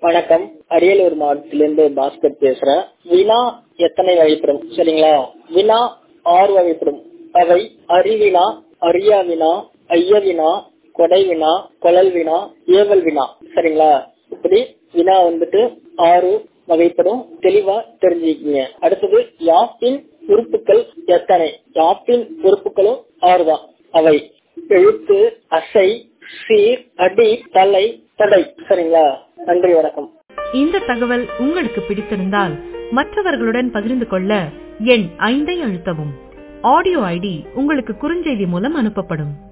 வணக்கம் அரியலூர் மாவட்டத்திலிருந்து பாஸ்கர் பேசுறேன் வினா எத்தனை வகைப்படும் சரிங்களா வினா ஆறு வகைப்படும் அவை அறிவினா அரியா வினா ஐய வினா கொடை வினா கொழல் வினா ஏவல் வினா சரிங்களா இப்படி வினா வந்துட்டு ஆறு வகைப்படும் தெளிவா தெரிஞ்சுக்கிங்க அடுத்தது யாப்பின் உறுப்புகள் எத்தனை யாப்பின் உறுப்புகளும் ஆறுதான் அவை எழுத்து அசை சீர் அடி தலை தடை சரிங்களா நன்றி வணக்கம் இந்த தகவல் உங்களுக்கு பிடித்திருந்தால் மற்றவர்களுடன் பகிர்ந்து கொள்ள எண் ஐந்தை அழுத்தவும் ஆடியோ ஐடி உங்களுக்கு குறுஞ்செய்தி மூலம் அனுப்பப்படும்